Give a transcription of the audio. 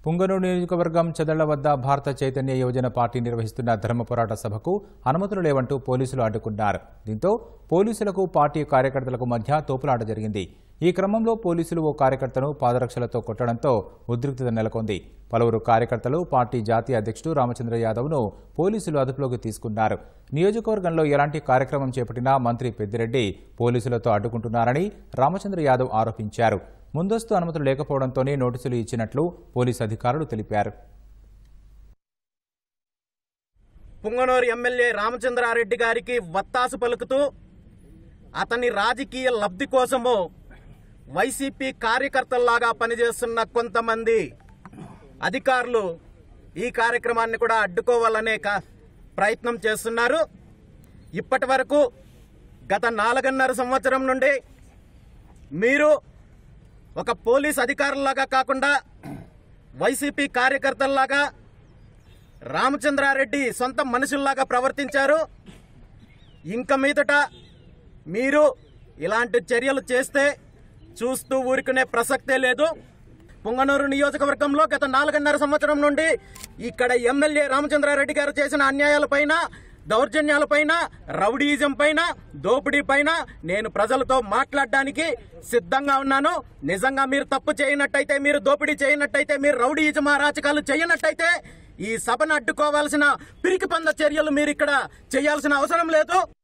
పుంగనూరు నియోజకవర్గం చెదళ్ల వద్ద భారత చైతన్య యువజన పార్టీ నిర్వహిస్తున్న ధర్మ పోరాట సభకు అనుమతులు లేవంటూ పోలీసులు అడ్డుకున్నారు దీంతో పోలీసులకు పార్టీ కార్యకర్తలకు మధ్య తోపులాట జరిగింది ఈ క్రమంలో పోలీసులు ఓ కార్యకర్తను పాదరక్షలతో కొట్టడంతో ఉద్రిక్తత నెలకొంది పలువురు కార్యకర్తలు పార్టీ జాతీయ అధ్యక్షుడు రామచంద్ర యాదవ్ను పోలీసులు అదుపులోకి తీసుకున్నారు నియోజకవర్గంలో ఎలాంటి కార్యక్రమం చేపట్టినా మంత్రి పెద్దిరెడ్డి పోలీసులతో అడ్డుకుంటున్నారని రామచంద్ర యాదవ్ ఆరోపించారు ముందస్తు అనుమతులు లేకపోవడంతోనే నోటీసులు ఇచ్చినట్లు పోలీసు అధికారులు తెలిపారు పుంగనూరు ఎమ్మెల్యే రామచంద్రారెడ్డి గారికి వత్తాసు పలుకుతూ అతని రాజకీయ లబ్ధి కోసము వైసీపీ కార్యకర్తల్లాగా పనిచేస్తున్న కొంతమంది అధికారులు ఈ కార్యక్రమాన్ని కూడా అడ్డుకోవాలనే కా- ప్రయత్నం చేస్తున్నారు ఇప్పటి వరకు గత నాలుగున్నర సంవత్సరం నుండి మీరు ఒక పోలీస్ అధికారులాగా కాకుండా వైసీపీ కార్యకర్తల్లాగా రామచంద్రారెడ్డి సొంత మనుషుల్లాగా ప్రవర్తించారు ఇంక మీదట మీరు ఇలాంటి చర్యలు చేస్తే చూస్తూ ఊరుకునే ప్రసక్తే లేదు పుంగనూరు నియోజకవర్గంలో గత నాలుగున్నర సంవత్సరం నుండి ఇక్కడ ఎమ్మెల్యే రామచంద్రారెడ్డి గారు చేసిన అన్యాయాలపైన దౌర్జన్యాలపైన రౌడీయిజం పైన దోపిడీ పైన నేను ప్రజలతో మాట్లాడడానికి సిద్ధంగా ఉన్నాను నిజంగా మీరు తప్పు చేయనట్టయితే మీరు దోపిడీ చేయనట్టయితే మీరు రౌడీయిజం అరాచకాలు చేయనట్టయితే ఈ సభను అడ్డుకోవాల్సిన పిరికి పంద చర్యలు మీరు ఇక్కడ చేయాల్సిన అవసరం లేదు